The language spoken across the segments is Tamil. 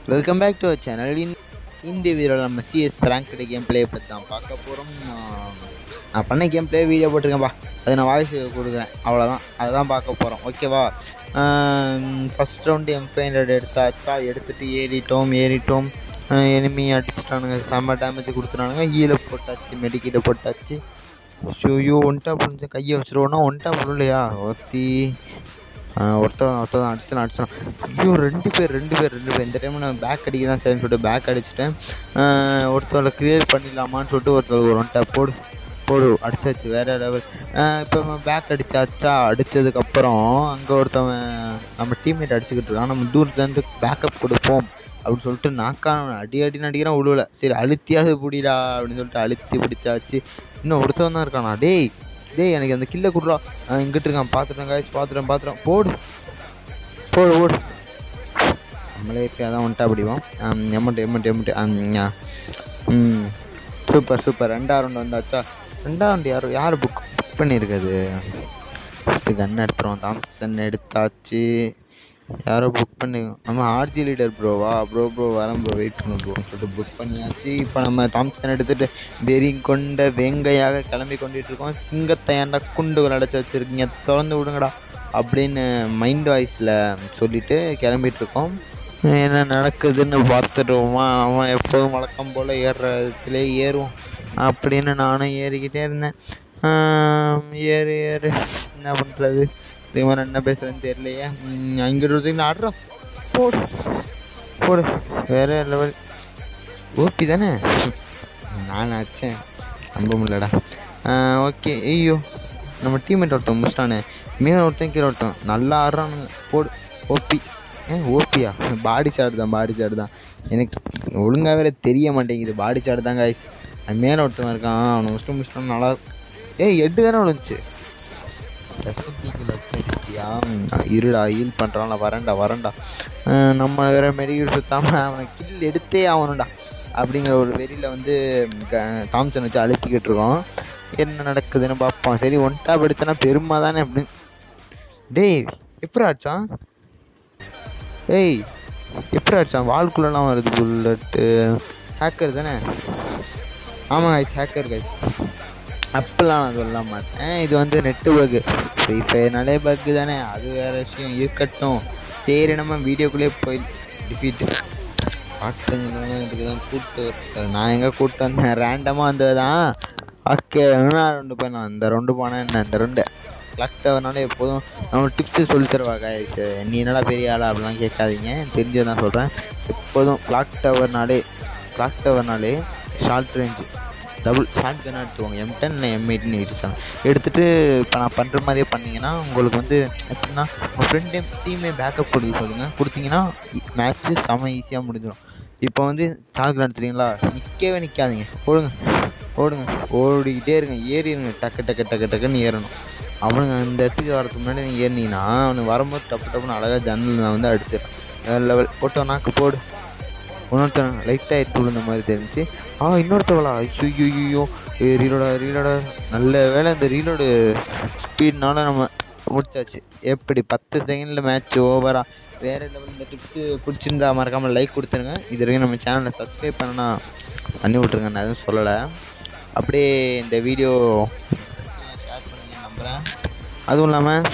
welcome back to our channel இந்த வீடியோவில் நம்ம சிஎஸ் ரேங்க்டு கேம் பிளே பற்றி தான் பார்க்க போகிறோம் நான் பண்ண கேம் பிளே வீடியோ போட்டிருக்கேன்ப்பா அது நான் வாய்ஸ் கொடுக்குறேன் அவ்வளோதான் அதுதான் பார்க்க போகிறோம் ஓகேவா ஃபஸ்ட் ரவுண்டு எம் ஹண்ட்ரட் எடுத்தாச்சா எடுத்துகிட்டு ஏறிட்டோம் ஏறிட்டோம் எனிமி அடிச்சிட்டானுங்க செம்ம டேமேஜ் கொடுத்துட்டானுங்க ஹீலை போட்டாச்சு மெடிக்கீட்டை போட்டாச்சு ஷூயோ ஒன் டாப் கொஞ்சம் கையை வச்சுருவோன்னா ஒன் டாப் இல்லையா ஒத்தி ஒருத்தன் ஒருத்தன் அடிச்சான் அடிச்சான் ஐயோ ரெண்டு பேர் ரெண்டு பேர் ரெண்டு பேர் இந்த டைம் நான் பேக் அடிக்க தான் சரின்னு சொல்லிட்டு பேக் அடிச்சிட்டேன் ஒருத்தவரை கிளியர் பண்ணிடலாமான்னு சொல்லிட்டு ஒருத்தர் ஒரு ஒன் டாப் போடு போடு அடிச்சாச்சு வேற லெவல் இப்போ நம்ம பேக் அடிச்சாச்சா அடித்ததுக்கப்புறம் அங்கே ஒருத்தவன் நம்ம டீம்மேட் அடிச்சுக்கிட்டு இருக்கான் நம்ம தூரத்துலேருந்து பேக்கப் கொடுப்போம் அப்படின்னு சொல்லிட்டு நாக்கான அடி அடி நடிக்கிறான் உழுவல சரி அழுத்தியாவது பிடிடா அப்படின்னு சொல்லிட்டு அழுத்தி பிடிச்சாச்சு இன்னும் ஒருத்தவன் தான் இருக்கானா டேய் டேய் எனக்கு அந்த கில்லை குடுறா இங்கிட்டு இருக்கான் பார்த்துட்டேன் காய்ச்சி பார்த்துட்டேன் பார்த்துட்டேன் போடு போடு போடு நம்மளே இப்போ அதான் வந்துட்டா அப்படிவோம் எமௌண்ட் எமௌண்ட் எமௌண்ட் ம் சூப்பர் சூப்பர் ரெண்டாவது ரவுண்டு வந்தாச்சா ரெண்டாவது ரவுண்டு யார் யார் புக் புக் பண்ணியிருக்காது கன் எடுத்துருவோம் தாம்சன் எடுத்தாச்சு யாரோ புக் பண்ணி நம்ம ஆர்ஜி லீடர் ப்ரோவா ப்ரோ ப்ரோ வரேன் ப்ரோ வெயிட் பண்ணு ப்ரோ சொல்லிட்டு புக் பண்ணியாச்சு இப்போ நம்ம தாம்சன் எடுத்துகிட்டு வெறி கொண்ட வேங்கையாக கிளம்பி கொண்டுட்டு இருக்கோம் சிங்கத்தை ஏன்டா குண்டுகள் அடைச்சி வச்சுருக்கீங்க திறந்து விடுங்கடா அப்படின்னு மைண்ட் வாய்ஸில் சொல்லிட்டு கிளம்பிட்டு இருக்கோம் என்ன நடக்குதுன்னு பார்த்துடுவோமா அவன் எப்போதும் வழக்கம் போல் ஏறுறதுலே ஏறுவோம் அப்படின்னு நானும் ஏறிக்கிட்டே இருந்தேன் ஏறு ஏறு என்ன பண்ணுறது இவன் என்ன பேசுறேன்னு தெரியலையே அங்கிட்டு ஆடுறோம் போடு போடு வேற லெவல் ஓபி தானே நான் ஆச்சேன் நம்ப முடியலடா ஓகே ஐயோ நம்ம டீம்மேட் ஒருத்தன் முடிச்சிட்டானே மேலே ஒருத்தன் கீழே ஒருத்தன் நல்லா ஆடுறானுங்க போடு ஓபி ஏன் ஓபியா பாடி சாடு தான் பாடி சாடு தான் எனக்கு ஒழுங்காகவே தெரிய மாட்டேங்குது பாடி சாடு தான் காய்ஸ் மேலே ஒருத்தன் இருக்கான் அவனை முடிச்சுட்டு முடிச்சிட்டான் நல்லா ஏய் எட்டு தானே விழுந்துச்சு அடிச்சிட்டியா இருடா ஹீல் பண்ணுறான் நான் வரேன்டா வரேன்டா நம்ம வேற மெடிக்கல் சுத்தாமல் அவனை கில் எடுத்தே ஆகணும்டா அப்படிங்கிற ஒரு வெறியில் வந்து தாம்சன் வச்சு அழுத்திக்கிட்டு இருக்கோம் என்ன நடக்குதுன்னு பார்ப்போம் சரி ஒன் டாப் எடுத்தனா பெருமை தானே அப்படின்னு டேய் எப்படி ஆச்சான் டேய் எப்படி ஆச்சான் வால்குள்ளெல்லாம் வருது புல்லட்டு ஹேக்கர் தானே ஆமாம் கைஸ் ஹேக்கர் கைஸ் அப்பெல்லாம் நான் சொல்ல மாட்டேன் இது வந்து நெட்டு பக்கு ஃப்ரீ ஃபயர்னாலே பக்கு தானே அது வேறு விஷயம் இருக்கட்டும் சரி நம்ம வீடியோக்குள்ளேயே போய் டிஃபீட்டு பார்த்துங்கன்னு இதுக்கு தான் கூப்பிட்டு நான் எங்கே கூப்பிட்டு வந்தேன் ரேண்டமாக வந்தது தான் ஓகே நான் ரெண்டு போய் நான் இந்த ரெண்டு போனேன் என்ன இந்த ரெண்டு கிளாக் டவர்னால எப்போதும் நம்ம டிப்ஸு சொல்லி தருவா காய்ஸ் நீ என்னடா பெரிய ஆளா அப்படிலாம் கேட்காதீங்க தெரிஞ்சது தான் சொல்கிறேன் எப்போதும் கிளாக் டவர்னாலே கிளாக் டவர்னாலே short range double short gun எடுத்துக்கோங்க எம் டென் இல்லை எம் எயிட்னு எடுத்தாங்க எடுத்துகிட்டு இப்போ நான் பண்ணுற மாதிரியே பண்ணிங்கன்னா உங்களுக்கு வந்து எப்படின்னா உங்கள் ஃப்ரெண்டே டீமே பேக்கப் கொடுக்க சொல்லுங்கள் கொடுத்தீங்கன்னா மேட்ச்சு செம ஈஸியாக முடிஞ்சிடும் இப்போ வந்து ஷார்ட் கன் எடுத்துறீங்களா நிற்கவே நிற்காதீங்க ஓடுங்க ஓடுங்க ஓடிக்கிட்டே இருங்க ஏறிடுங்க டக்கு டக்கு டக்கு டக்குன்னு ஏறணும் அவனுங்க அந்த இடத்துக்கு வரதுக்கு முன்னாடி நீங்கள் ஏறினீங்கன்னா அவனுக்கு வரும்போது டப்பு டப்புன்னு அழகாக ஜன்னல் நான் வந்து அடிச்சிடறேன் வேறு லெவல் போட்டோ நாக்கு போடு இன்னொருத்தன் லைட்டாக எடுத்து விழுந்த மாதிரி தெரிஞ்சு ஆ இன்னொருத்தவளா ஐயோ ஐயோ ரீலோட ரீலோட நல்ல வேலை இந்த ரீலோடு ஸ்பீட்னால நம்ம முடிச்சாச்சு எப்படி பத்து செகண்டில் மேட்ச் ஓவரா வேறு லெவல் இந்த டிப்ஸு பிடிச்சிருந்தா மறக்காமல் லைக் கொடுத்துருங்க இது வரைக்கும் நம்ம சேனலை சப்ஸ்கிரைப் பண்ணனா பண்ணி விட்ருங்க நான் எதுவும் சொல்லலை அப்படியே இந்த வீடியோ ஷேர் பண்ணுங்க நம்புகிறேன் அதுவும் இல்லாமல்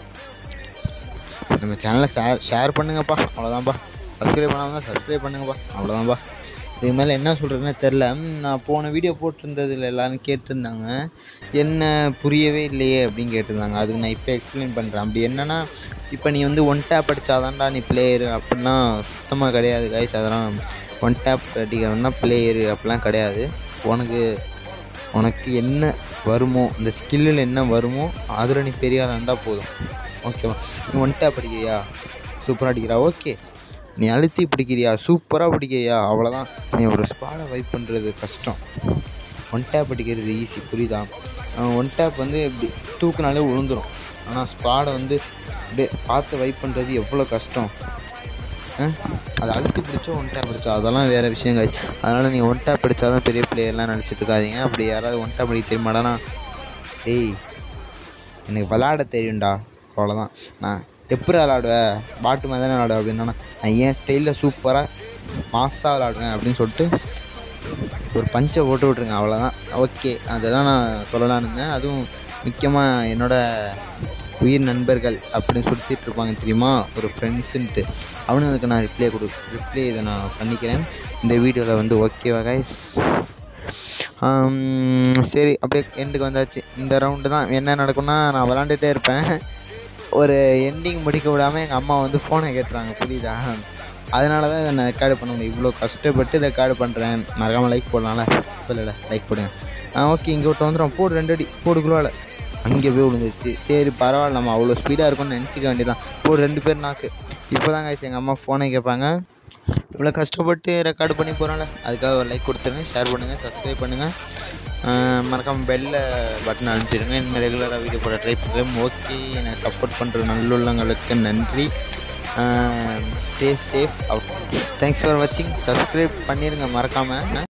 நம்ம சேனலை ஷேர் ஷேர் பண்ணுங்கப்பா அவ்வளோதான்ப்பா சப்ஸ்கிரைப் பண்ணாங்க சப்ஸ்கிரைப் பண்ணுங்கப்பா அவ்வளோதான்ப்பா இதுக்கு மேலே என்ன சொல்கிறதுனே தெரில நான் போன வீடியோ போட்டிருந்ததில் எல்லோரும் கேட்டிருந்தாங்க என்ன புரியவே இல்லையே அப்படின்னு கேட்டிருந்தாங்க அதுக்கு நான் இப்போ எக்ஸ்பிளைன் பண்ணுறேன் அப்படி என்னென்னா இப்போ நீ வந்து ஒன் டேப் அடித்தாதான்டா நீ பிளேயரு அப்படிலாம் சுத்தமாக கிடையாது கைஸ் அதெல்லாம் ஒன் டேப் அடிக்கிறவன் தான் பிளேயரு அப்படிலாம் கிடையாது உனக்கு உனக்கு என்ன வருமோ இந்த ஸ்கில்லில் என்ன வருமோ அதில் நீ பெரிய ஆளாக இருந்தால் போதும் ஓகேவா நீ ஒன் டேப் அடிக்கிறியா சூப்பராக அடிக்கிறா ஓகே நீ அழுத்தி பிடிக்கிறியா சூப்பராக பிடிக்கிறியா அவ்வளோதான் நீ ஒரு ஸ்பாடை வைப் பண்ணுறது கஷ்டம் ஒன் டேப் அடிக்கிறது ஈஸி புரியுதா ஒன் டேப் வந்து இப்படி தூக்குனாலே விழுந்துடும் ஆனால் ஸ்பாடை வந்து அப்படியே பார்த்து வைப் பண்ணுறது எவ்வளோ கஷ்டம் அதை அழுத்தி பிடிச்சா ஒன் டேப் அடிச்சா அதெல்லாம் வேறு விஷயம் காய்ச்சி அதனால் நீங்கள் ஒன் டேப் அடித்தா தான் பெரிய பிளேயர்லாம் நினச்சிட்டு இருக்காதீங்க அப்படி யாராவது ஒன் டேப் அடிக்க தெரியுமாடானா டேய் எனக்கு விளாட தெரியும்டா அவ்வளோதான் நான் எப்படி விளாடுவேன் பாட்டு மாதிரி தானே விளாடுவேன் அப்படின்னா நான் என் ஸ்டைலில் சூப்பராக மாஸாக விளாடுவேன் அப்படின்னு சொல்லிட்டு ஒரு பஞ்சை போட்டு விட்ருங்க அவ்வளோதான் ஓகே அதை தான் நான் சொல்லலான்னு இருந்தேன் அதுவும் முக்கியமாக என்னோட உயிர் நண்பர்கள் அப்படின்னு சுற்றிட்டு இருப்பாங்க தெரியுமா ஒரு ஃப்ரெண்ட்ஸுன்ட்டு அவனுங்களுக்கு நான் ரிப்ளை கொடு ரிப்ளை இதை நான் பண்ணிக்கிறேன் இந்த வீடியோவில் வந்து ஓகேவா கைஸ் சரி அப்படியே எண்டுக்கு வந்தாச்சு இந்த ரவுண்டு தான் என்ன நடக்கும்னா நான் விளாண்டுட்டே இருப்பேன் ஒரு எண்டிங் முடிக்க விடாமல் எங்கள் அம்மா வந்து ஃபோனை கேட்டுறாங்க புரியுதா அதனால தான் இதை நான் ரெக்கார்டு பண்ண முடியும் இவ்வளோ கஷ்டப்பட்டு ரெக்கார்டு பண்ணுறேன் மறக்காமல் லைக் போடலாம்ல இல்லை லைக் போடுங்க ஆ ஓகே இங்கே விட்டு வந்துடும் போடு ரெண்டு அடி போடு குழுவால அங்கே போய் விழுந்துருச்சு சரி பரவாயில்ல நம்ம அவ்வளோ ஸ்பீடாக இருக்கும்னு நினச்சிக்க வேண்டியதான் போடு ரெண்டு பேர் நாக்கு இப்போ தாங்க எங்கள் அம்மா ஃபோனை கேட்பாங்க இவ்வளோ கஷ்டப்பட்டு ரெக்கார்டு பண்ணி போகிறோம்ல அதுக்காக ஒரு லைக் கொடுத்துருங்க ஷேர் பண்ணுங்கள் சப்ஸ்கிரைப் பண்ணுங்கள் மறக்காமல் பெல்ல பட்டன் அனுப்பிச்சிடுங்க இனிமேல் ரெகுலராக வீடியோ போட ட்ரை பண்ணுறேன் ஓகே என்னை சப்போர்ட் பண்ணுற நல்லுள்ளங்களுக்கு நன்றி ஸ்டே சேஃப் தேங்க்ஸ் ஃபார் வாட்சிங் சப்ஸ்கிரைப் பண்ணிடுங்க மறக்காமல்